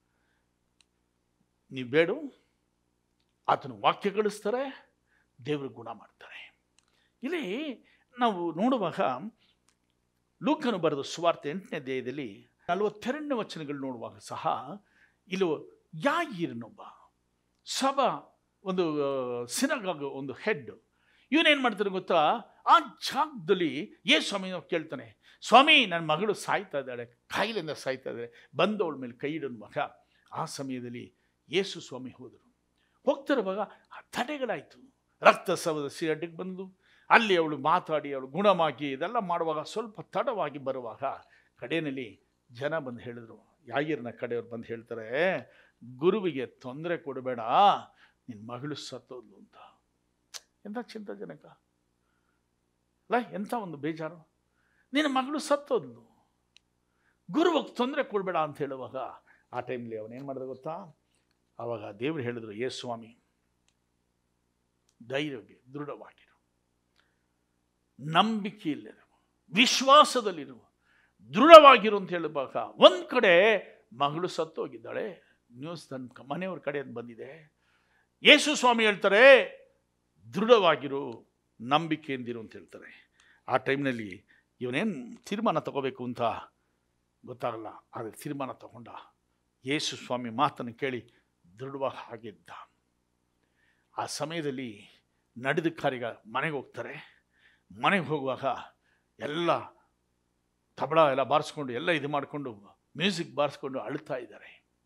[SPEAKER 1] ನೀವು ಬೇಡು ಆತನ ವಾಕ್ಯ ಕಳಿಸ್ತಾರೆ ದೇವರು ಗುಣ ಮಾಡ್ತಾರೆ ಇಲ್ಲಿ ನಾವು ನೋಡುವಾಗ ಲೂಕನು ಬರೆದ ಸುವಾರ್ತೆ ಎಂಟನೇ ದೇಹದಲ್ಲಿ ನಲವತ್ತೆರಡನೇ ವಚನಗಳು ನೋಡುವಾಗ ಸಹ ಇಲ್ಲಿ ಯಾಗಿರನೊಬ್ಬ ಸಭಾ ಒಂದು ಸಿನಗಾಗ ಒಂದು ಹೆಡ್ ಇವನೇನು ಮಾಡ್ತಾನೆ ಗೊತ್ತಾ ಆ ಜಾಗದಲ್ಲಿ ಏ ಸ್ವಾಮಿ ಕೇಳ್ತಾನೆ ಸ್ವಾಮಿ ನನ್ನ ಮಗಳು ಸಾಯ್ತಾ ಇದ್ದಾಳೆ ಕಾಯಿಲೆಯಿಂದ ಸಾಯ್ತಾ ಇದ್ದಾಳೆ ಬಂದವಳ ಮೇಲೆ ಕೈ ಇಡೋನು ಮಗ ಆ ಸಮಯದಲ್ಲಿ ಯೇಸು ಸ್ವಾಮಿ ಹೋದರು ಹೋಗ್ತಿರುವಾಗ ಆ ತಡೆಗಳಾಯಿತು ರಕ್ತಸ್ರಾವದ ಸಿರಟಿಗೆ ಬಂದು ಅಲ್ಲಿ ಅವಳು ಮಾತಾಡಿ ಅವಳು ಗುಣಮಾಗಿ ಇದೆಲ್ಲ ಮಾಡುವಾಗ ಸ್ವಲ್ಪ ತಡವಾಗಿ ಬರುವಾಗ ಕಡೆಯಲ್ಲಿ ಜನ ಬಂದು ಹೇಳಿದ್ರು ಯಾಗಿರ್ನ ಕಡೆಯವ್ರು ಬಂದು ಹೇಳ್ತಾರೆ ಗುರುವಿಗೆ ತೊಂದರೆ ಕೊಡಬೇಡ ನಿನ್ನ ಮಗಳು ಸತ್ತೋದ್ಲು ಅಂತ ಎಂಥ ಚಿಂತಾಜನಕ ಅಲ್ಲ ಎಂಥ ಒಂದು ಬೇಜಾರು ನಿನ್ನ ಮಗಳು ಸತ್ತೋದ್ಲು ಗುರುವಿಗೆ ತೊಂದರೆ ಕೊಡಬೇಡ ಅಂತ ಹೇಳುವಾಗ ಆ ಟೈಮ್ಲಿ ಅವನೇನು ಮಾಡಿದ ಗೊತ್ತಾ ಆವಾಗ ದೇವರು ಹೇಳಿದ್ರು ಏ ಸ್ವಾಮಿ ಧೈರ್ಯವಾಗಿ ದೃಢವಾಗಿರು ನಂಬಿಕೆಯಲ್ಲಿರು ವಿಶ್ವಾಸದಲ್ಲಿರು ದೃಢವಾಗಿರು ಅಂತ ಹೇಳುವಾಗ ಒಂದು ಕಡೆ ಮಗಳು ಸತ್ತೋಗಿದ್ದಾಳೆ ನ್ಯೂಸ್ ತನ್ನ ಮನೆಯವ್ರ ಕಡೆಯಿಂದ ಬಂದಿದೆ ಯೇಸು ಸ್ವಾಮಿ ಹೇಳ್ತಾರೆ ದೃಢವಾಗಿರು ನಂಬಿಕೆಯಿಂದಿರು ಅಂತ ಹೇಳ್ತಾರೆ ಆ ಟೈಮ್ನಲ್ಲಿ ಇವನೇನು ತೀರ್ಮಾನ ತಗೋಬೇಕು ಅಂತ ಗೊತ್ತಾಗಲ್ಲ ಆದರೆ ತೀರ್ಮಾನ ತಗೊಂಡ ಯೇಸು ಸ್ವಾಮಿ ಮಾತನ್ನು ಕೇಳಿ ದೃಢವಾಗಿ ಆಗಿದ್ದ ಆ ಸಮಯದಲ್ಲಿ ನಡೆದ ಕಾರ್ಯ ಮನೆಗೆ ಹೋಗ್ತಾರೆ ಮನೆಗೆ ಹೋಗುವಾಗ ಎಲ್ಲ ತಬಳ ಎಲ್ಲ ಬಾರಿಸ್ಕೊಂಡು ಎಲ್ಲ ಇದು ಮಾಡಿಕೊಂಡು ಮ್ಯೂಸಿಕ್ ಬಾರಿಸ್ಕೊಂಡು ಅಳ್ತಾ ಇದ್ದಾರೆ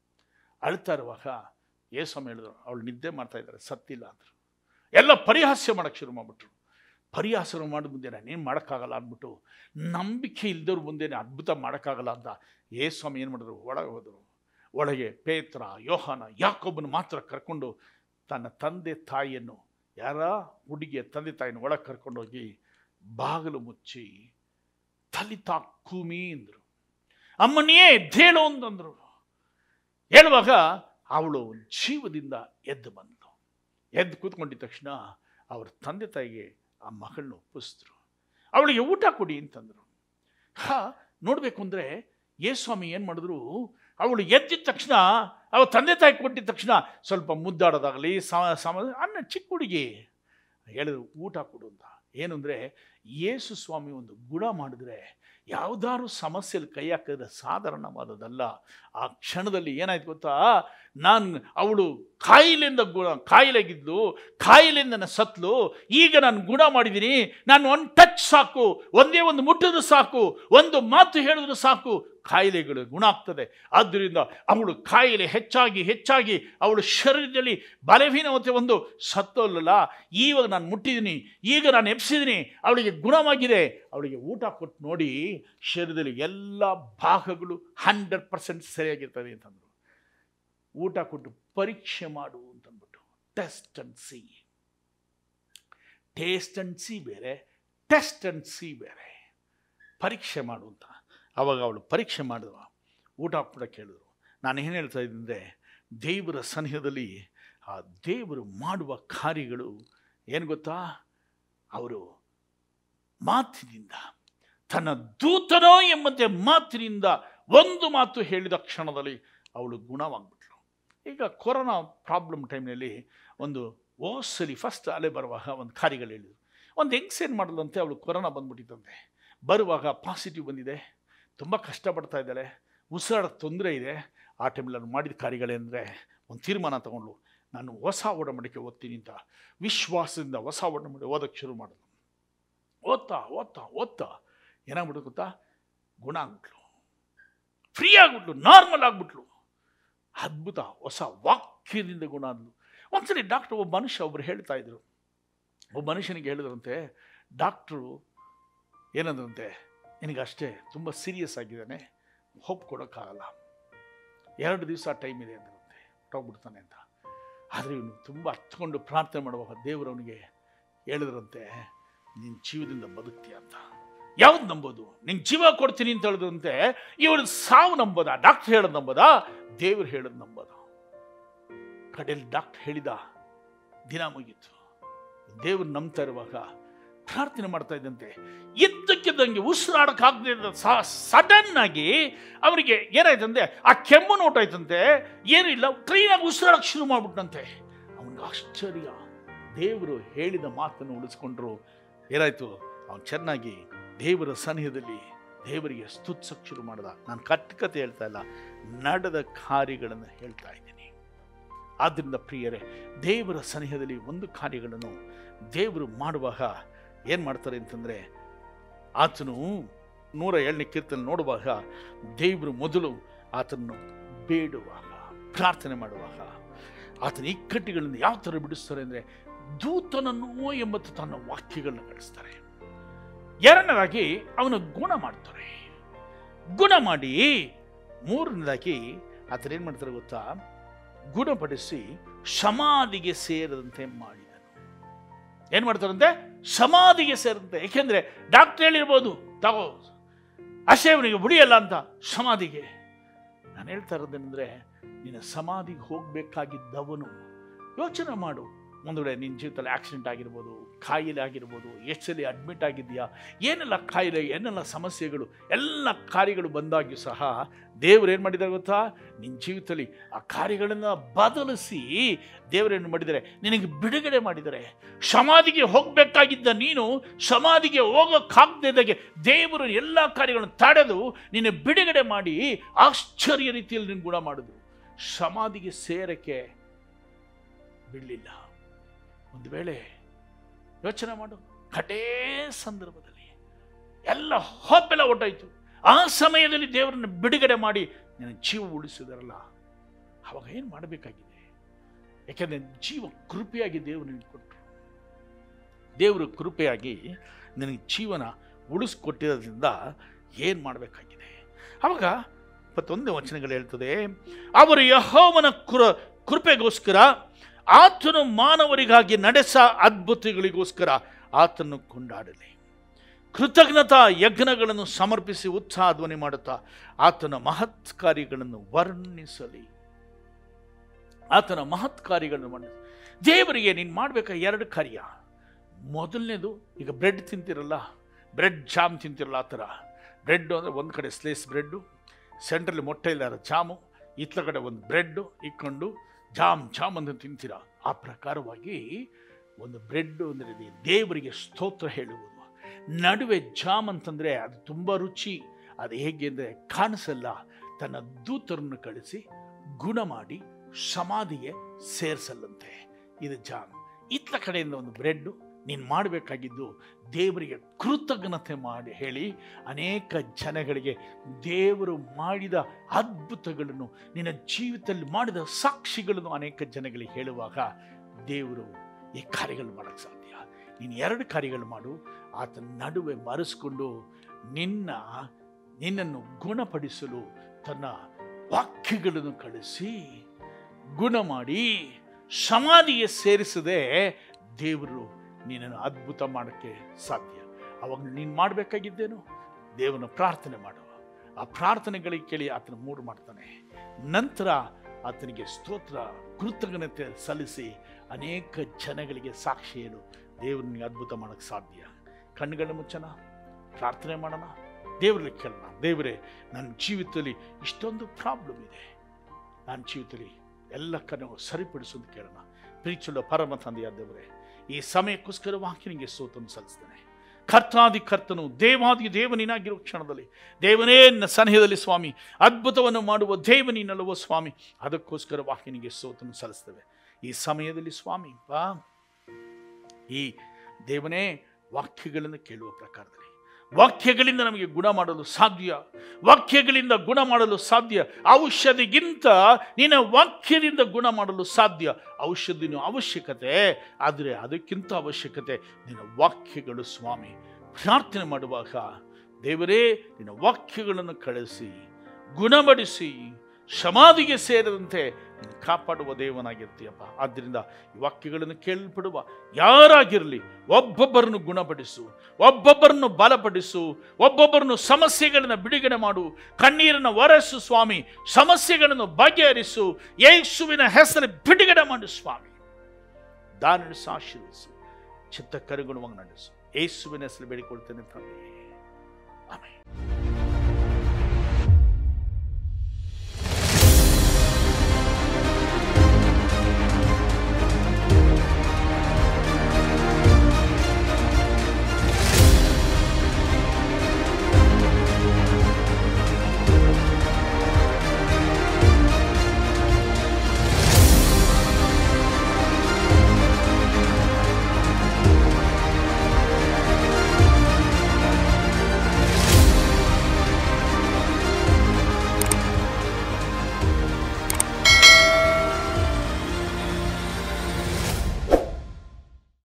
[SPEAKER 1] ಅಳ್ತಾ ಇರುವಾಗ ಯೇಸಮ್ಮ ಹೇಳಿದ್ರು ಅವಳು ನಿದ್ದೆ ಮಾಡ್ತಾ ಇದ್ದಾರೆ ಸತ್ತಿಲ್ಲ ಅಂದರು ಎಲ್ಲ ಪರಿಹಾಸ್ಯ ಮಾಡೋಕ್ಕೆ ಶುರು ಮಾಡಿಬಿಟ್ರು ಪರಿಹಾಸ ಮಾಡಿದ ಮುಂದೆ ನಾನೇನು ಮಾಡೋಕ್ಕಾಗಲ್ಲ ಅಂದ್ಬಿಟ್ಟು ನಂಬಿಕೆ ಇಲ್ದವ್ರ ಮುಂದೆ ಅದ್ಭುತ ಮಾಡೋಕ್ಕಾಗಲ್ಲ ಅಂತ ಯೇಸ್ವಾಮಿ ಏನು ಮಾಡಿದ್ರು ಒಳಗೆ ಹೋದರು ಒಳಗೆ ಪೇತ್ರ ಯೋಹಾನ ಯಾಕೊಬ್ಬನ ಮಾತ್ರ ಕರ್ಕೊಂಡು ತನ್ನ ತಂದೆ ತಾಯಿಯನ್ನು ಯಾರ ಹುಡುಗಿಯ ತಂದೆ ತಾಯಿನ ಒಳಗೆ ಕರ್ಕೊಂಡೋಗಿ ಬಾಗಿಲು ಮುಚ್ಚಿ ತಲಿತಾ ಕೂಮಿ ಅಂದರು ಅಮ್ಮನಿಯೇ ಎದ್ದೇಳು ಅಂತಂದರು ಹೇಳುವಾಗ ಅವಳು ಜೀವದಿಂದ ಎದ್ದು ಬಂದಳು ಎದ್ದು ಕೂತ್ಕೊಂಡಿದ್ದ ತಕ್ಷಣ ಅವ್ರ ತಂದೆ ತಾಯಿಗೆ ಆ ಮಗಳನ್ನ ಒಪ್ಪಿಸಿದ್ರು ಅವಳಿಗೆ ಊಟ ಕೊಡಿ ಅಂತಂದರು ಹಾ ನೋಡಬೇಕು ಅಂದರೆ ಯೇಸ್ವಾಮಿ ಏನು ಮಾಡಿದ್ರು ಅವಳು ಎದ್ದಿದ ತಕ್ಷಣ ಅವಳ ತಂದೆ ತಾಯಿ ಕೊಟ್ಟಿದ ತಕ್ಷಣ ಸ್ವಲ್ಪ ಮುದ್ದಾಡೋದಾಗಲಿ ಸಮ ಸಮ ಅನ್ನ ಚಿಕ್ಕ ಹುಡುಗಿ ಹೇಳಿದ್ರು ಊಟ ಕೊಡು ಅಂತ ಏನು ಅಂದರೆ ಯೇಸು ಸ್ವಾಮಿ ಒಂದು ಗುಣ ಮಾಡಿದ್ರೆ ಯಾವುದಾದ್ರು ಸಮಸ್ಯೆಯಲ್ಲಿ ಕೈ ಹಾಕಿದ್ರೆ ಸಾಧಾರಣವಾದದಲ್ಲ ಆ ಕ್ಷಣದಲ್ಲಿ ಏನಾಯ್ತು ಗೊತ್ತಾ ನಾನು ಅವಳು ಕಾಯಿಲೆಯಿಂದ ಗುಣ ಕಾಯಿಲೆಗಿದ್ಲು ಕಾಯಿಲೆಯಿಂದ ನಾನು ಸತ್ಲು ಈಗ ನಾನು ಗುಣ ಮಾಡಿದ್ದೀನಿ ನಾನು ಒಂದು ಟಚ್ ಸಾಕು ಒಂದೇ ಒಂದು ಮುಟ್ಟಿದ್ರು ಸಾಕು ಒಂದು ಮಾತು ಹೇಳಿದ್ರು ಸಾಕು ಕಾಯಿಲೆಗಳು ಗುಣ ಆಗ್ತದೆ ಆದ್ದರಿಂದ ಅವಳು ಕಾಯಿಲೆ ಹೆಚ್ಚಾಗಿ ಹೆಚ್ಚಾಗಿ ಅವಳು ಶರೀರದಲ್ಲಿ ಬಲಹೀನತೆ ಒಂದು ಸತ್ತೋಲ್ಲಲ್ಲ ಇವಾಗ ನಾನು ಮುಟ್ಟಿದ್ದೀನಿ ಈಗ ನಾನು ಎಪ್ಸಿದ್ದೀನಿ ಅವಳಿಗೆ ಗುಣವಾಗಿದೆ ಅವಳಿಗೆ ಊಟ ಕೊಟ್ಟು ನೋಡಿ ಶರೀರದಲ್ಲಿ ಎಲ್ಲ ಭಾಗಗಳು ಹಂಡ್ರೆಡ್ ಪರ್ಸೆಂಟ್ ಸರಿಯಾಗಿರ್ತವೆ ಅಂತಂದರು ಊಟ ಕೊಟ್ಟು ಪರೀಕ್ಷೆ ಮಾಡು ಅಂತಂದ್ಬಿಟ್ಟು test and see taste and see ಬೇರೆ ಟೆಸ್ಟ್ ಅಂಡ್ ಸಿ ಬೇರೆ ಪರೀಕ್ಷೆ ಮಾಡು ಅಂತ ಆವಾಗ ಅವಳು ಪರೀಕ್ಷೆ ಮಾಡಿದ್ರು ಊಟ ಕೂಡ ಕೇಳಿದ್ರು ನಾನು ಏನು ಹೇಳ್ತಾ ಇದ್ದಂದರೆ ದೇವರ ಸನಿಹದಲ್ಲಿ ಆ ದೇವರು ಮಾಡುವ ಕಾರ್ಯಗಳು ಏನು ಗೊತ್ತಾ ಅವರು ಮಾತಿನಿಂದ ತನ್ನ ದೂತನೋ ಎಂಬಂತೆ ಮಾತಿನಿಂದ ಒಂದು ಮಾತು ಹೇಳಿದ ಕ್ಷಣದಲ್ಲಿ ಅವಳು ಗುಣವಾಗ್ಬಿಟ್ಲು ಈಗ ಕೊರೋನಾ ಪ್ರಾಬ್ಲಮ್ ಟೈಮ್ನಲ್ಲಿ ಒಂದು ಓಸಲಿ ಫಸ್ಟ್ ಅಲೆ ಬರುವಾಗ ಒಂದು ಕಾರ್ಯಗಳು ಹೇಳಿದರು ಒಂದು ಹೆಂಗ್ಸ್ ಏನು ಮಾಡಲಂತೆ ಅವಳು ಕೊರೋನಾ ಬಂದ್ಬಿಟ್ಟಿತ್ತಂತೆ ಬರುವಾಗ ಪಾಸಿಟಿವ್ ಬಂದಿದೆ ತುಂಬ ಕಷ್ಟಪಡ್ತಾ ಇದ್ದಾಳೆ ಉಸಿರಾಡ ತೊಂದರೆ ಇದೆ ಆ ಟೈಮಲ್ಲಿ ನಾನು ಮಾಡಿದ ಕಾರ್ಯಗಳೇನೆಂದರೆ ಒಂದು ತೀರ್ಮಾನ ತಗೊಂಡು ನಾನು ಹೊಸ ಒಡಂಬಡಿಕೆ ಓದ್ತೀನಿ ಅಂತ ವಿಶ್ವಾಸದಿಂದ ಹೊಸ ಒಡಂಬಡಿಕೆ ಓದೋಕ್ಕೆ ಶುರು ಮಾಡಿದ್ರು ಓದ್ತಾ ಓದ್ತಾ ಓದ್ತಾ ಏನಾಗ್ಬಿಟ್ಟು ಗೊತ್ತಾ ಗುಣ ಆಗ್ಬಿಟ್ಲು ಫ್ರೀ ಆಗ್ಬಿಟ್ಲು ನಾರ್ಮಲ್ ಆಗ್ಬಿಟ್ಲು ಅದ್ಭುತ ಹೊಸ ವಾಕ್ಯದಿಂದ ಗುಣ ಆದ್ಲು ಒಂದ್ಸಲಿ ಡಾಕ್ಟ್ರು ಒಬ್ಬ ಮನುಷ್ಯ ಒಬ್ಬರು ಹೇಳ್ತಾ ಇದ್ರು ಒಬ್ಬ ಮನುಷ್ಯನಿಗೆ ಹೇಳಿದ್ರಂತೆ ಡಾಕ್ಟ್ರು ಏನಂದ್ರಂತೆ ನಿನಗಷ್ಟೇ ತುಂಬ ಸೀರಿಯಸ್ ಆಗಿದ್ದಾನೆ ಹೋಪ್ ಕೊಡೋಕ್ಕಾಗಲ್ಲ ಎರಡು ದಿವಸ ಟೈಮ್ ಇದೆ ಅಂದ್ರಂತೆ ಹೊಟ್ಟೋಗ್ಬಿಡ್ತಾನೆ ಅಂತ ಆದರೆ ಇವನು ತುಂಬ ಹತ್ಕೊಂಡು ಪ್ರಾರ್ಥನೆ ಮಾಡುವಾಗ ದೇವರವನಿಗೆ ಹೇಳಿದ್ರಂತೆ ನಿನ್ನ ಜೀವದಿಂದ ಬದುಕ್ತೀಯ ಅಂತ ಯಾವ್ದು ನಂಬೋದು ನಿಂಗೆ ಜೀವ ಕೊಡ್ತೀನಿ ಅಂತ ಹೇಳಿದ್ರಂತೆ ಇವಳು ಸಾವು ನಂಬೋದ ಡಾಕ್ಟರ್ ಹೇಳೋದು ನಂಬೋದ ದೇವ್ರು ಹೇಳೋದು ನಂಬೋದ ಕಡೆಯಲ್ಲಿ ಡಾಕ್ಟರ್ ಹೇಳಿದ ದಿನ ಮುಗೀತು ದೇವ್ರು ನಂಬ್ತಾ ಇರುವಾಗ ಪ್ರಾರ್ಥನೆ ಮಾಡ್ತಾ ಇದ್ದಂತೆ ಇದ್ದಕ್ಕಿದ್ದಂಗೆ ಉಸಿರಾಡಕ್ಕಾಗದೆ ಸಡನ್ ಆಗಿ ಅವರಿಗೆ ಏನಾಯ್ತಂತೆ ಆ ಕೆಮ್ಮು ನೋಟಾಯ್ತಂತೆ ಏನಿಲ್ಲ ಟ್ರೈನಾಗಿ ಉಸಿರಾಡಕ್ಕೆ ಶುರು ಮಾಡ್ಬಿಟ್ಟಂತೆ ಅವನಿಗೆ ಆಶ್ಚರ್ಯ ದೇವರು ಹೇಳಿದ ಮಾತನ್ನು ಉಳಿಸ್ಕೊಂಡ್ರು ಏನಾಯ್ತು ಅವನು ಚೆನ್ನಾಗಿ ದೇವರ ಸನಿಹದಲ್ಲಿ ದೇವರಿಗೆ ಸ್ತುತ್ಸಕ್ಕೆ ಶುರು ಮಾಡ್ದ ನಾನು ಕಟ್ಟಕತೆ ಹೇಳ್ತಾ ಇಲ್ಲ ನಡೆದ ಕಾರ್ಯಗಳನ್ನು ಹೇಳ್ತಾ ಇದ್ದೀನಿ ಆದ್ದರಿಂದ ಪ್ರಿಯರೇ ದೇವರ ಸನಿಹದಲ್ಲಿ ಒಂದು ಕಾರ್ಯಗಳನ್ನು ದೇವರು ಮಾಡುವಾಗ ಏನು ಮಾಡ್ತಾರೆ ಅಂತಂದರೆ ಆತನು ನೂರ ಏಳನೇ ಕೀರ್ತನೆ ನೋಡುವಾಗ ದೇವರು ಮೊದಲು ಆತನನ್ನು ಬೇಡುವಾಗ ಪ್ರಾರ್ಥನೆ ಮಾಡುವಾಗ ಆತನ ಇಕ್ಕಟ್ಟುಗಳಿಂದ ಯಾವ ಥರ ಬಿಡಿಸ್ತಾರೆ ಅಂದರೆ ದೂತನನ್ನು ಎಂಬತ್ತು ತನ್ನ ವಾಕ್ಯಗಳನ್ನ ಕಳಿಸ್ತಾರೆ ಎರಡನೇದಾಗಿ ಅವನ ಗುಣ ಮಾಡ್ತಾರೆ ಗುಣ ಮಾಡಿ ಮೂರನೇದಾಗಿ ಆತನ ಏನು ಮಾಡ್ತಾರೆ ಗೊತ್ತಾ ಗುಣಪಡಿಸಿ ಸಮಾಧಿಗೆ ಸೇರದಂತೆ ಮಾಡಿದನು ಏನು ಮಾಡ್ತಾರಂತೆ ಸಮಾಧಿಗೆ ಸೇರಂತೆ ಏಕೆಂದ್ರೆ ಡಾಕ್ಟರ್ ಹೇಳಿರ್ಬೋದು ತಗೋ ಅಶೇವನಿಗೆ ಬುಡಿಯಲ್ಲ ಅಂತ ಸಮಾಧಿಗೆ ನಾನು ಹೇಳ್ತಾ ಇರೋದೇನೆಂದ್ರೆ ನಿನ್ನ ಸಮಾಧಿಗೆ ಹೋಗಬೇಕಾಗಿದ್ದವನು ಯೋಚನೆ ಮಾಡು ಒಂದು ವೇಳೆ ನಿನ್ನ ಜೀವಿತದಲ್ಲಿ ಆಕ್ಸಿಡೆಂಟ್ ಆಗಿರ್ಬೋದು ಕಾಯಿಲೆ ಆಗಿರ್ಬೋದು ಎಷ್ಟು ಸಲ ಅಡ್ಮಿಟ್ ಆಗಿದೆಯಾ ಏನೆಲ್ಲ ಕಾಯಿಲೆ ಏನೆಲ್ಲ ಸಮಸ್ಯೆಗಳು ಎಲ್ಲ ಕಾರ್ಯಗಳು ಬಂದಾಗ್ಯೂ ಸಹ ದೇವರು ಏನು ಮಾಡಿದ್ದಾರೆ ಗೊತ್ತಾ ನಿನ್ನ ಜೀವಿತದಲ್ಲಿ ಆ ಕಾರ್ಯಗಳನ್ನು ಬದಲಿಸಿ ದೇವರೇನು ಮಾಡಿದ್ದಾರೆ ನಿನಗೆ ಬಿಡುಗಡೆ ಮಾಡಿದ್ದಾರೆ ಸಮಾಧಿಗೆ ಹೋಗಬೇಕಾಗಿದ್ದ ನೀನು ಸಮಾಧಿಗೆ ಹೋಗೋಕ್ಕಾಗದಿದ್ದಾಗೆ ದೇವರು ಎಲ್ಲ ಕಾರ್ಯಗಳನ್ನು ತಡೆದು ನಿನ್ನ ಬಿಡುಗಡೆ ಮಾಡಿ ಆಶ್ಚರ್ಯ ರೀತಿಯಲ್ಲಿ ನಿನ್ನ ಗುಣ ಮಾಡಿದ್ರು ಸಮಾಧಿಗೆ ಸೇರಕ್ಕೆ ಬಿಡಲಿಲ್ಲ ಒಂದು ವೇಳೆ ಯೋಚನೆ ಮಾಡು ಕಟೇ ಸಂದರ್ಭದಲ್ಲಿ ಎಲ್ಲ ಹೋಪೆಲ್ಲ ಒಟ್ಟಾಯಿತು ಆ ಸಮಯದಲ್ಲಿ ದೇವರನ್ನು ಬಿಡುಗಡೆ ಮಾಡಿ ನಿನ್ನ ಜೀವ ಉಳಿಸಿದಾರಲ್ಲ ಅವಾಗ ಏನು ಮಾಡಬೇಕಾಗಿದೆ ಯಾಕೆಂದರೆ ಜೀವ ಕೃಪೆಯಾಗಿ ದೇವರು ನಿನಗೆ ಕೊಟ್ಟರು ದೇವರು ಕೃಪೆಯಾಗಿ ನಿನಗೆ ಜೀವನ ಉಳಿಸ್ಕೊಟ್ಟಿರೋದ್ರಿಂದ ಏನು ಮಾಡಬೇಕಾಗಿದೆ ಅವಾಗ ಇಪ್ಪತ್ತೊಂದನೇ ವಚನಗಳು ಹೇಳ್ತದೆ ಅವರು ಯಹೋವನ ಕೃ ಕೃಪೆಗೋಸ್ಕರ ಆತನು ಮಾನವರಿಗಾಗಿ ನಡೆಸ ಅದ್ಭುತಗಳಿಗೋಸ್ಕರ ಆತನ್ನು ಕೊಂಡಾಡಲಿ ಕೃತಜ್ಞತಾ ಯಜ್ಞಗಳನ್ನು ಸಮರ್ಪಿಸಿ ಉತ್ಸಾಹ ಧ್ವನಿ ಮಾಡುತ್ತಾ ಆತನ ಮಹತ್ ಕಾರ್ಯಗಳನ್ನು ವರ್ಣಿಸಲಿ ಆತನ ಮಹತ್ ಕಾರ್ಯಗಳನ್ನು ಮಾಡಿ ದೇವರಿಗೆ ನೀನು ಮಾಡಬೇಕಾ ಎರಡು ಕಾರ್ಯ ಮೊದಲನೇದು ಈಗ ಬ್ರೆಡ್ ತಿಂತಿರಲ್ಲ ಬ್ರೆಡ್ ಜಾಮ್ ತಿಂತಿರಲ್ಲ ಆ ಥರ ಬ್ರೆಡ್ ಅಂದರೆ ಒಂದು ಕಡೆ ಸ್ಲೇಸ್ ಬ್ರೆಡ್ಡು ಸೆಂಟ್ರಲ್ಲಿ ಮೊಟ್ಟೆ ಇಲ್ಲಾರ ಜಾಮು ಇತ್ಲ ಕಡೆ ಒಂದು ಬ್ರೆಡ್ಡು ಇಕ್ಕೊಂಡು ಜಾಮ್ ಜಾಮ್ ಅಂತ ತಿಂತೀರ ಆ ಪ್ರಕಾರವಾಗಿ ಒಂದು ಬ್ರೆಡ್ ಅಂದರೆ ಇದು ದೇವರಿಗೆ ಸ್ತೋತ್ರ ಹೇಳುವುದು ನಡುವೆ ಜಾಮ್ ಅಂತಂದರೆ ಅದು ತುಂಬ ರುಚಿ ಅದು ಹೇಗೆ ಅಂದರೆ ಕಾಣಿಸಲ್ಲ ತನ್ನ ದೂತರನ್ನು ಕಳಿಸಿ ಗುಣ ಮಾಡಿ ಸಮಾಧಿಗೆ ಸೇರಿಸಲ್ಲಂತೆ ಇದು ಜಾಮ್ ಇತ್ತ ಕಡೆಯಿಂದ ಒಂದು ಬ್ರೆಡ್ಡು ನೀನು ಮಾಡಬೇಕಾಗಿದ್ದು ದೇವರಿಗೆ ಕೃತಜ್ಞತೆ ಮಾಡಿ ಹೇಳಿ ಅನೇಕ ಜನಗಳಿಗೆ ದೇವರು ಮಾಡಿದ ಅದ್ಭುತಗಳನ್ನು ನಿನ್ನ ಜೀವಿತದಲ್ಲಿ ಮಾಡಿದ ಸಾಕ್ಷಿಗಳನ್ನು ಅನೇಕ ಜನಗಳಿಗೆ ಹೇಳುವಾಗ ದೇವರು ಈ ಕಾರ್ಯಗಳು ಮಾಡೋಕ್ಕೆ ಸಾಧ್ಯ ನೀನು ಎರಡು ಕಾರ್ಯಗಳು ಮಾಡು ಆತನ ನಡುವೆ ಮರೆಸ್ಕೊಂಡು ನಿನ್ನ ನಿನ್ನನ್ನು ಗುಣಪಡಿಸಲು ತನ್ನ ವಾಕ್ಯಗಳನ್ನು ಕಳಿಸಿ ಗುಣ ಮಾಡಿ ಸಮಾಧಿಗೆ ಸೇರಿಸದೆ ದೇವರು ನಿನ್ನನ್ನು ಅದ್ಭುತ ಮಾಡೋಕ್ಕೆ ಸಾಧ್ಯ ಅವಾಗ ನೀನು ಮಾಡಬೇಕಾಗಿದ್ದೇನು ದೇವನ ಪ್ರಾರ್ಥನೆ ಮಾಡುವ ಆ ಪ್ರಾರ್ಥನೆಗಳಿಗೆ ಕೇಳಿ ಆತನ ಮೂಡು ಮಾಡ್ತಾನೆ ನಂತರ ಆತನಿಗೆ ಸ್ತೋತ್ರ ಕೃತಜ್ಞತೆ ಸಲ್ಲಿಸಿ ಅನೇಕ ಜನಗಳಿಗೆ ಸಾಕ್ಷಿ ಹೇಳು ದೇವರನಿಗೆ ಅದ್ಭುತ ಮಾಡೋಕ್ಕೆ ಸಾಧ್ಯ ಕಣ್ಣುಗಳ ಮುಚ್ಚನ ಪ್ರಾರ್ಥನೆ ಮಾಡೋಣ ದೇವರಲ್ಲಿ ಕೇಳೋಣ ದೇವರೇ ನನ್ನ ಜೀವಿತದಲ್ಲಿ ಇಷ್ಟೊಂದು ಪ್ರಾಬ್ಲಮ್ ಇದೆ ನನ್ನ ಜೀವಿತದಲ್ಲಿ ಎಲ್ಲ ಕಣ್ಣು ಸರಿಪಡಿಸೋದು ಕೇಳೋಣ ಪ್ರೀತಿಸುವ ಪರಮ ತಂದೆಯ ದೇವರೇ ಈ ಸಮಯಕ್ಕೋಸ್ಕರ ವಾಕ್ಯನಿಗೆ ಸ್ತೋತ್ರವನ್ನು ಸಲ್ಲಿಸ್ತೇನೆ ಕರ್ತಾದಿ ಕರ್ತನು ದೇವಾದಿ ದೇವನಿನಾಗಿರೋ ಕ್ಷಣದಲ್ಲಿ ದೇವನೇ ನನ್ನ ಸನಿಹದಲ್ಲಿ ಸ್ವಾಮಿ ಅದ್ಭುತವನ್ನು ಮಾಡುವ ದೇವನಿನಲ್ಲವೋ ಸ್ವಾಮಿ ಅದಕ್ಕೋಸ್ಕರ ವಾಕ್ಯನಿಗೆ ಸ್ತೋತ್ರವನ್ನು ಸಲ್ಲಿಸ್ತೇವೆ ಈ ಸಮಯದಲ್ಲಿ ಸ್ವಾಮಿ ಬಾ ಈ ದೇವನೇ ವಾಕ್ಯಗಳನ್ನು ಕೇಳುವ ಪ್ರಕಾರದಲ್ಲಿ ವಾಕ್ಯಗಳಿಂದ ನಮಗೆ ಗುಣ ಮಾಡಲು ಸಾಧ್ಯ ವಾಕ್ಯಗಳಿಂದ ಗುಣ ಮಾಡಲು ಸಾಧ್ಯ ಔಷಧಿಗಿಂತ ನಿನ್ನ ವಾಕ್ಯದಿಂದ ಗುಣ ಮಾಡಲು ಸಾಧ್ಯ ಔಷಧಿನ ಅವಶ್ಯಕತೆ ಆದರೆ ಅದಕ್ಕಿಂತ ಅವಶ್ಯಕತೆ ನಿನ್ನ ವಾಕ್ಯಗಳು ಸ್ವಾಮಿ ಪ್ರಾರ್ಥನೆ ಮಾಡುವಾಗ ದೇವರೇ ನಿನ್ನ ವಾಕ್ಯಗಳನ್ನು ಕಳಿಸಿ ಗುಣಪಡಿಸಿ ಸಮಾಧಿಗೆ ಸೇರದಂತೆ ನೀನು ಕಾಪಾಡುವ ದೇವನಾಗಿರ್ತೀಯಪ್ಪ ಆದ್ದರಿಂದ ಈ ವಾಕ್ಯಗಳನ್ನು ಕೇಳಲ್ಪಡುವ ಯಾರಾಗಿರಲಿ ಒಬ್ಬೊಬ್ಬರನ್ನು ಗುಣಪಡಿಸು ಒಬ್ಬೊಬ್ಬರನ್ನು ಬಲಪಡಿಸು ಒಬ್ಬೊಬ್ಬರನ್ನು ಸಮಸ್ಯೆಗಳನ್ನು ಬಿಡುಗಡೆ ಮಾಡು ಕಣ್ಣೀರನ್ನು ಒರೆಸು ಸ್ವಾಮಿ ಸಮಸ್ಯೆಗಳನ್ನು ಬಗೆಹರಿಸು ಯೇಸುವಿನ ಹೆಸರು ಬಿಡುಗಡೆ ಮಾಡು ಸ್ವಾಮಿ ದಾನಿಸು ಆಶೀರ್ವಿಸು ಚಿತ್ತ ಕರುಗುಣವಾಗಿ ನಡೆಸು ಯೇಸುವಿನ ಹೆಸರು ಬೇಡಿಕೊಳ್ತೇನೆ ತಂದೆ ಆಮೇಲೆ